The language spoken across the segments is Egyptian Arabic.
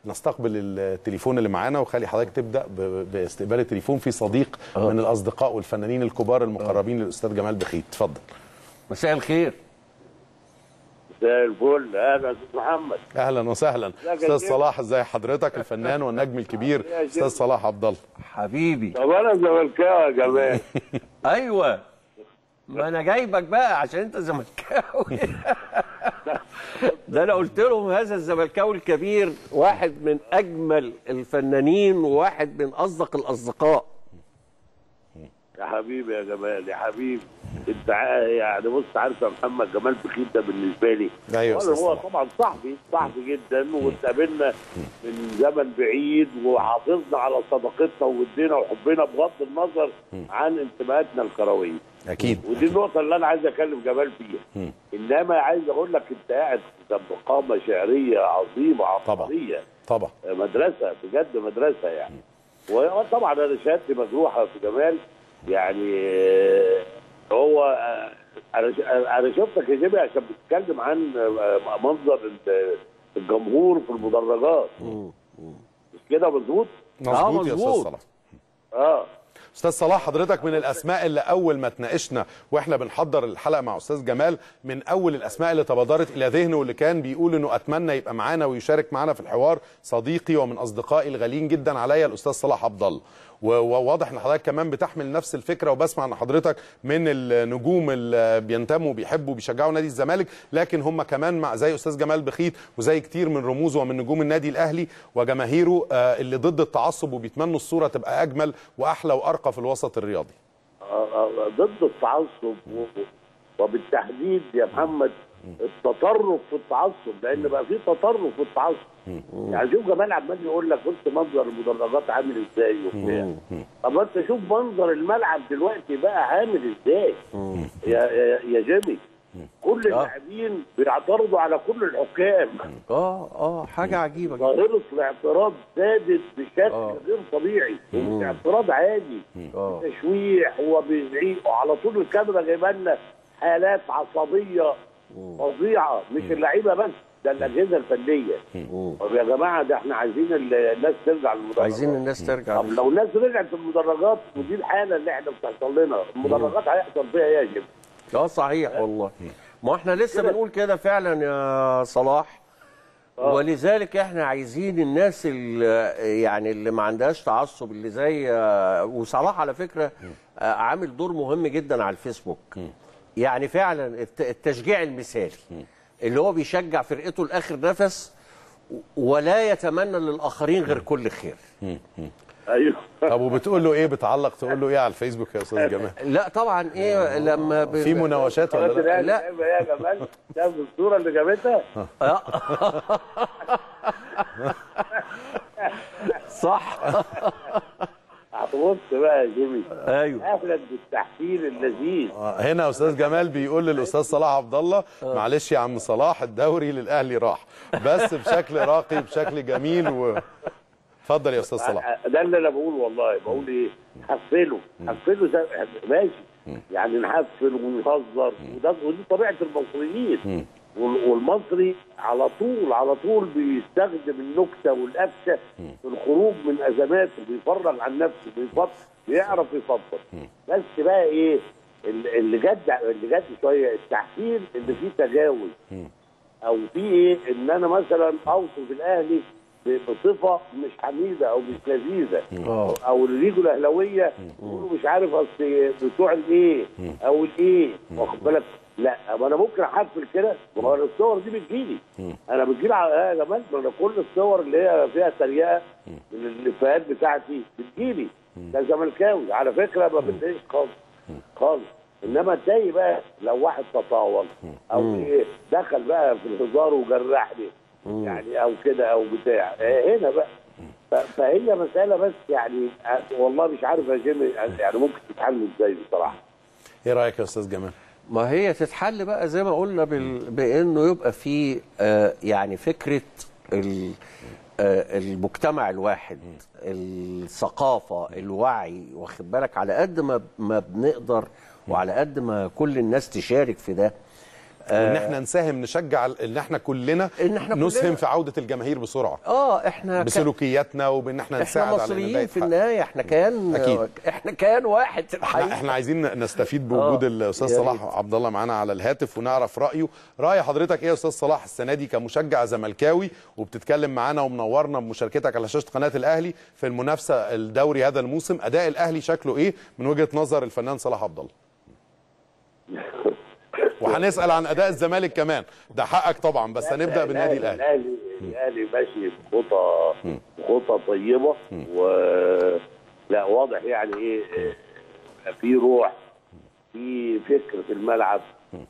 نستقبل التليفون اللي معانا وخلي حضرتك تبدا ب- باستقبال التليفون في صديق من الاصدقاء والفنانين الكبار المقربين للاستاذ جمال بخيت اتفضل مساء الخير زي الفل اهلا استاذ محمد اهلا وسهلا يا استاذ جميل. صلاح ازي حضرتك الفنان والنجم الكبير يا استاذ جميل. صلاح عبد الله حبيبي طب انا زملكاوي يا جمال ايوه ما انا جايبك بقى عشان انت زملكاوي ده انا قلت لهم هذا الزملكاوي الكبير واحد من اجمل الفنانين وواحد من اصدق الاصدقاء يا حبيبي يا جمال يا حبيبي انت ع- يعني بص عارف يا محمد جمال بخيت ده بالنسبه لي أيوة يا هو- أستاذ هو صلاح. طبعا صاحبي صاحبي جدا واتقابلنا من زمن بعيد وحافظنا على صداقتنا وودنا وحبنا بغض النظر عن انتماءاتنا الكرويه اكيد ودي النقطة اللي أنا عايز أكلم جمال فيها. إنما عايز أقول لك أنت قاعد في قامة شعرية عظيمة طبعا. عبقرية طبعا مدرسة بجد مدرسة يعني. وطبعا أنا شهادتي مجروحة في جمال يعني آه، هو آه، أنا ش- أنا شفتك يا جيمي عشان بتتكلم عن آه، منظر ال- الجمهور في المدرجات. مش كده مظبوط؟ مظبوط يا استاذ مظبوط. صلاح اه استاذ صلاح حضرتك من الاسماء اللي اول ما اتناقشنا واحنا بنحضر الحلقه مع استاذ جمال من اول الاسماء اللي تبادرت الى ذهنه واللي كان بيقول انه اتمنى يبقى معانا ويشارك معانا في الحوار صديقي ومن اصدقائي الغاليين جدا عليا الاستاذ صلاح عبد الله و- وواضح ان حضرتك كمان بتحمل نفس الفكره وبسمع ان حضرتك من النجوم اللي بينتموا وبيحبوا وبيشجعوا نادي الزمالك لكن هم كمان مع زي استاذ جمال بخيت وزي كتير من رموزه ومن نجوم النادي الاهلي وجماهيره آه، اللي ضد التعصب وبيتمنوا الصوره تبقى اجمل واحلى وارقى في الوسط الرياضي ضد التعصب و- وبالتحديد يا محمد التطرف في التعصب لان بقى في تطرف في التعصب يعني شوف جمال عمال يقول لك بص منظر المدرجات عامل ازاي وبتاع طب انت شوف منظر الملعب دلوقتي بقى عامل ازاي يا يا, يا جيمي كل اللاعبين بيعترضوا على كل الحكام اه اه حاجه عجيبه جدا ظاهرة الاعتراض زادت بشكل آه. غير طبيعي ومش اعتراض عادي آه. تشويح وبيزعيق وعلى طول الكاميرا جايبه لنا حالات عصبيه فظيعه مش اللعيبه بس ده الاجهزه الفنيه طب يا جماعه ده احنا عايزين ال- الناس ترجع للمدرجات عايزين الناس ترجع طب لو الناس رجعت المدرجات ودي الحاله اللي احنا بتحصل لنا المدرجات هيحصل فيها ايه يا جيم اه صحيح والله ما احنا لسه بنقول كده فعلا يا صلاح ولذلك احنا عايزين الناس اللي يعني اللي ما عندهاش تعصب اللي زي وصلاح على فكره آه، عامل دور مهم جدا على الفيسبوك يعني فعلا الت- التشجيع المثالي اللي هو بيشجع فرقته لاخر نفس ولا يتمنى للاخرين غير كل خير ايوه طب وبتقول له ايه بتعلق تقول له ايه على الفيسبوك يا استاذ جمال لا طبعا ايه لما ب... في مناوشات ولا خلاص لا الأهلي لا. جايبة ايه يا جمال شايف الصوره اللي جابتها صح هتبص بقى يا جيمي ايوه اهلا بالتحفيل اللذيذ آه، هنا استاذ جمال بيقول للاستاذ صلاح عبد الله معلش يا عم صلاح الدوري للاهلي راح بس بشكل راقي بشكل جميل و اتفضل يا استاذ صلاح ده اللي انا بقول والله بقول ايه حفله حفله زي- ماشي يعني نحفل ونهزر وده ودي طبيعه المصريين وال- والمصري على طول على طول بيستخدم النكته والقفشه في الخروج من ازماته بيفرغ عن نفسه بيفضل بيعرف يفضل بس بقى ايه اللي اللي جد اللي جد شويه التحفيل اللي فيه تجاوز او في ايه ان انا مثلا اوصف الاهلي ب- بصفه مش حميده او مش لذيذه اه او اللي يجوا الاهلاويه يقولوا مش عارف اصل بتوع الايه او الايه واخد بالك لا ما انا ممكن احفل كده ما هو الصور دي بتجيلي انا بتجيلي على يا جمال ما انا كل الصور اللي هي فيها تريقه من الافيهات بتاعتي بتجيلي ده زملكاوي على فكره ما بتلاقيش خالص خالص انما تلاقي بقى لو واحد تطاول او ايه دخل بقى في الهزار وجرحني يعني او كده او بتاع آه، هنا بقى ف- فهي مساله بس يعني آه، والله مش عارف يا جيمي يعني ممكن تتحل ازاي بصراحه ايه رايك يا استاذ جمال ما هي تتحل بقى زي ما قلنا بال... بانه يبقى في آه يعني فكره ال... آه المجتمع الواحد الثقافه الوعي واخد بالك على قد ما ما بنقدر وعلى قد ما كل الناس تشارك في ده ان احنا نساهم نشجع ال- ان احنا كلنا إن إحنا نسهم كلنا- في عوده الجماهير بسرعه اه احنا ك- بسلوكياتنا وبان احنا احنا نساعد على ان ده مصريين في يتحقق. النهايه احنا كيان أكيد. احنا كيان واحد احنا, الحقيقه احنا عايزين نستفيد بوجود آه، الاستاذ يا صلاح عبد الله معانا على الهاتف ونعرف رايه راي حضرتك ايه يا استاذ صلاح السنه دي كمشجع زملكاوي وبتتكلم معانا ومنورنا بمشاركتك على شاشه قناه الاهلي في المنافسه الدوري هذا الموسم اداء الاهلي شكله ايه من وجهه نظر الفنان صلاح عبد الله وهنسال عن اداء الزمالك كمان ده حقك طبعا بس هنبدا بالنادي الاهلي الاهلي الاهلي ماشي بخطى بخطى طيبه و لا واضح يعني ايه آه، في روح في فكر في الملعب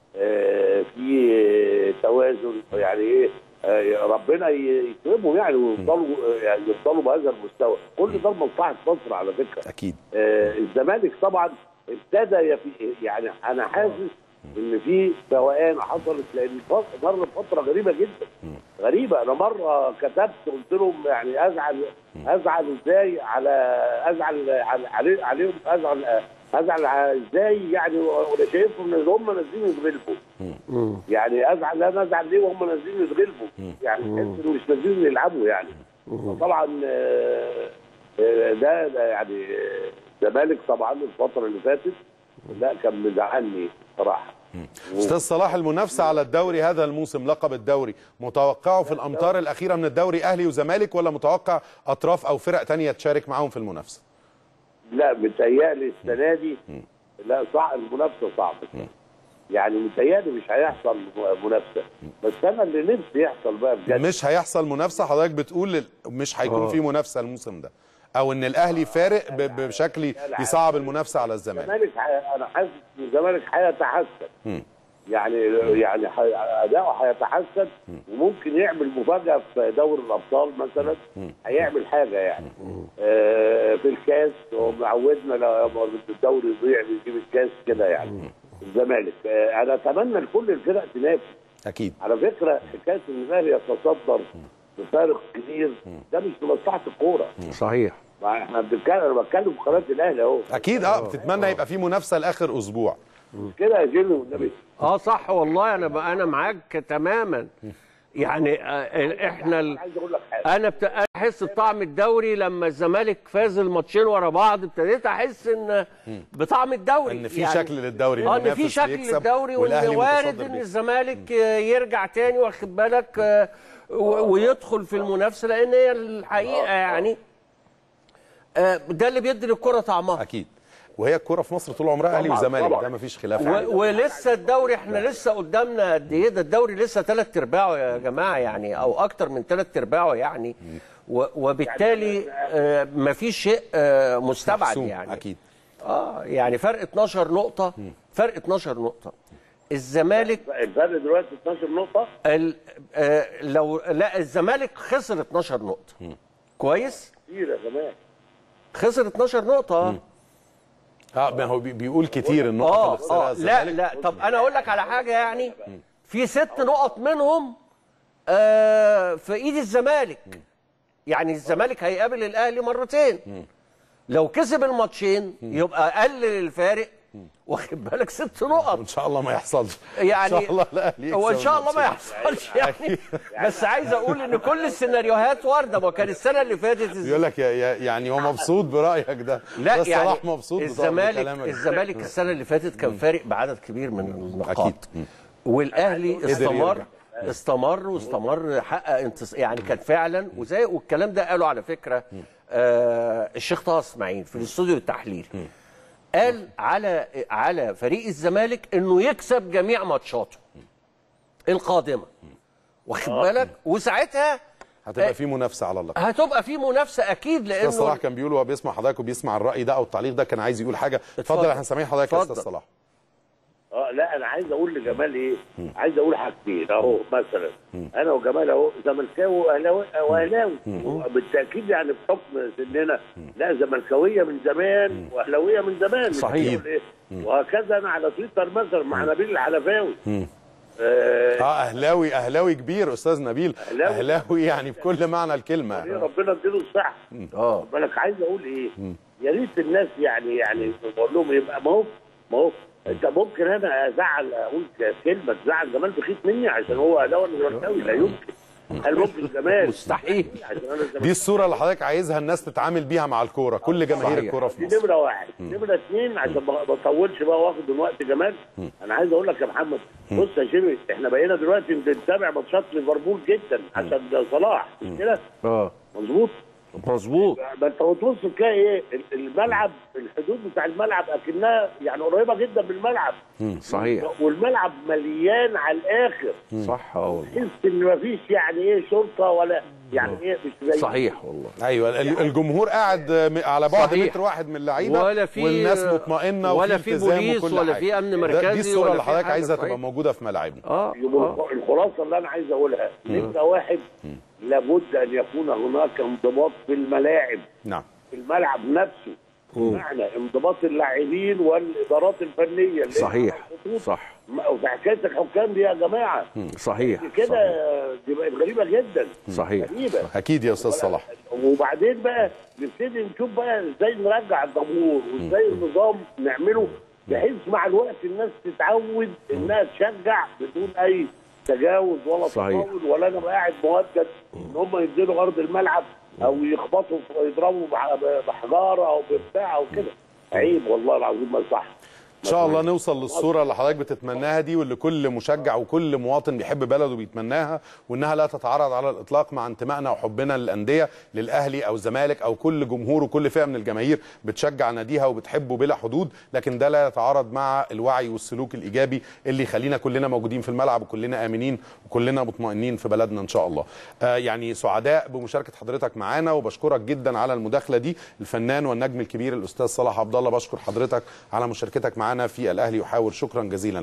آه، في توازن يعني ايه آه، ربنا ي- يكرمهم يعني ويفضلوا آه، يعني يفضلوا بهذا المستوى كل ده لمصلحه مصر على فكره اكيد آه، الزمالك طبعا ابتدى يفي يعني انا حاسس ان في فوقان حصلت لان ف- مر فتره غريبه جدا غريبه انا مره كتبت قلت لهم يعني ازعل ازعل ازاي على ازعل على علي- عليهم ازعل ازعل على ازاي يعني وانا شايفهم ان هم نازلين يتغلبوا يعني ازعل انا ازعل ليه وهم نازلين يتغلبوا يعني تحس انه مش نازلين يلعبوا يعني طبعا آه، آه، ده ده يعني آه، الزمالك طبعا الفتره اللي فاتت لا كان مزعلني صراحه استاذ صلاح المنافسه على الدوري هذا الموسم لقب الدوري متوقعه في الامتار الاخيره من الدوري اهلي وزمالك ولا متوقع اطراف او فرق تانية تشارك معاهم في المنافسه لا متهيألي السنه دي لا صعب المنافسه صعبه يعني متهيألي مش هيحصل منافسه بس انا اللي نفسي يحصل بقى بجد مش هيحصل منافسه حضرتك بتقول ال- مش هيكون في منافسه الموسم ده او ان الاهلي فارق ب- بشكل يصعب المنافسه على الزمالك الزمالك ح- انا حاسس ان الزمالك هيتحسن يعني يعني ح- اداؤه هيتحسن وممكن يعمل مفاجاه في دوري الابطال مثلا هيعمل حاجه يعني آه في الكاس هو معودنا لما الدوري يضيع بيجيب الكاس كده يعني الزمالك آه انا اتمنى لكل الفرق تنافس اكيد على فكره حكايه ان الاهلي يتصدر بفارق كبير ده مش لمصلحه الكوره صحيح ما احنا بنتكلم انا بتكلم في قناه الاهلي اهو اكيد اه بتتمنى يبقى في منافسه لاخر اسبوع كده يا جيمي والنبي اه صح والله انا ب- انا معاك تماما يعني آه، احنا ال... عايز اقول لك حاجه انا بت... أنا احس بطعم الدوري لما الزمالك فاز الماتشين ورا بعض ابتديت احس ان بطعم الدوري ان في شكل للدوري اه ان في المنافس شكل بيكسب للدوري والأهلي وان وارد متصدر ان بيه. الزمالك آه، يرجع تاني واخد بالك آه، و- ويدخل في المنافسه لان هي الحقيقه يعني آه، ده اللي بيدي للكره طعمها اكيد وهي الكوره في مصر طول عمرها اهلي طبعاً، وزمالك طبعاً. ده مفيش خلاف عليه و- ولسه الدوري احنا لسه قدامنا قد ايه ده الدوري لسه ثلاث ارباعه يا جماعه يعني او اكتر من ثلاث ارباعه يعني و- وبالتالي آه مفيش شيء آه مستبعد محسوم، يعني اكيد اه يعني فرق 12 نقطه فرق 12 نقطه الزمالك الفرق دلوقتي 12 نقطه ال آه لو لا الزمالك خسر 12 نقطه كويس كتير يا جماعه خسر 12 نقطه آه. اه ما هو بي- بيقول كتير النقط اه اللي خسرها اه لا الزمالك لا طب انا اقول لك على حاجه يعني في ست نقط منهم آه في ايد الزمالك يعني الزمالك هيقابل الاهلي مرتين لو كسب الماتشين يبقى قلل الفارق واخد بالك ست نقط ان شاء الله ما يحصلش يعني ان شاء الله الاهلي هو ان يكسب شاء الله ما الماتشين. يحصلش يعني بس عايز اقول ان كل السيناريوهات وارده ما كان السنه اللي فاتت الز- بيقول لك يا- يا- يعني هو مبسوط برايك ده لا بس يعني صلاح مبسوط بطبع الزمالك بكلامك. الزمالك السنه اللي فاتت كان فارق بعدد كبير من النقاط أكيد. والاهلي استمر يرجع. استمر واستمر حقق انتص... يعني كان فعلا وزي والكلام ده قاله على فكره آه الشيخ طه اسماعيل في الاستوديو التحليل قال على على فريق الزمالك انه يكسب جميع ماتشاته القادمه واخد بالك وساعتها هتبقى في منافسه على اللقب هتبقى في منافسه اكيد استاذ صلاح لانه كان بيقول وهو بيسمع حضرتك وبيسمع الراي ده او التعليق ده كان عايز يقول حاجه اتفضل اتفضل. احنا سامعين حضرتك يا استاذ اتفضل. صلاح اه لا انا عايز اقول لجمال ايه عايز اقول حاجتين اهو مثلا انا وجمال اهو زملكاوي واهلاوي واهلاوي بالتاكيد يعني بحكم سننا لا زملكاويه من زمان واهلاويه من زمان مش صحيح. بقول إيه. وهكذا انا على تويتر مثلا مع نبيل الحلفاوي آه اه اهلاوي اهلاوي كبير استاذ نبيل أهلاوي. اهلاوي يعني بكل معنى الكلمه إيه ربنا اديله الصحه اه خد بالك عايز اقول ايه يا ريت الناس يعني يعني بقول لهم يبقى ما هو ما هو انت ممكن انا ازعل اقول كلمه تزعل جمال بخيت مني عشان هو اهلاوي ولا زملكاوي لا يمكن هل ممكن جمال مستحيل. عشان انا زملكاوي؟ دي الصوره اللي حضرتك عايزها الناس تتعامل بيها مع الكوره كل جماهير صحيح. الكوره في دي مصر نمره واحد نمره اثنين عشان ما ما اطولش بقى واخد من وقت جمال انا عايز اقول لك يا محمد بص يا شيمي احنا بقينا دلوقتي بنتابع ماتشات ليفربول جدا عشان صلاح مش كده اه مظبوط مظبوط ما انت بتبص تلاقي ايه ال- الملعب الحدود بتاع الملعب اكنها يعني قريبه جدا من الملعب صحيح والملعب مليان على الاخر صح اه والله تحس ان مفيش يعني ايه شرطه ولا يعني ايه مش زي صحيح والله ايوه ال- الجمهور قاعد م- على بعد صحيح. متر واحد من اللعيبه ولا في- والناس مطمئنه ولا وفي في التزام بوليس وكل ولا حاجة. في أمن ده- مركزي دي الصوره ولا اللي في حضرتك حاجة، عايزها صحيح. تبقى موجوده في ملاعبنا اه يبقى اه الخلاصه اللي انا عايز اقولها نمره واحد لابد ان يكون هناك انضباط في الملاعب نعم في الملعب نفسه بمعنى انضباط اللاعبين والادارات الفنيه اللي صحيح هي صح وفي حكايه الحكام دي يا جماعه صحيح كده دي بقت غريبه جدا صحيح غريبه اكيد يا استاذ صلاح وبعدين بقى نبتدي نشوف بقى ازاي نرجع الجمهور وازاي النظام نعمله بحيث مع الوقت الناس تتعود انها تشجع بدون اي تجاوز ولا صحيح. تطاول ولا انا بقى قاعد مهدد ان هم ينزلوا ارض الملعب او يخبطوا يضربوا بح- بحجاره او ببتاع او كده عيب والله العظيم ما صح ان شاء الله نوصل للصوره اللي حضرتك بتتمناها دي واللي كل مشجع وكل مواطن بيحب بلده بيتمناها وانها لا تتعارض على الاطلاق مع انتمائنا وحبنا للانديه للاهلي او الزمالك او كل جمهور وكل فئه من الجماهير بتشجع ناديها وبتحبه بلا حدود لكن ده لا يتعارض مع الوعي والسلوك الايجابي اللي يخلينا كلنا موجودين في الملعب وكلنا امنين وكلنا مطمئنين في بلدنا ان شاء الله آه يعني سعداء بمشاركه حضرتك معانا وبشكرك جدا على المداخله دي الفنان والنجم الكبير الاستاذ صلاح عبد الله بشكر حضرتك على مشاركتك معانا في الاهلي يحاور شكرا جزيلا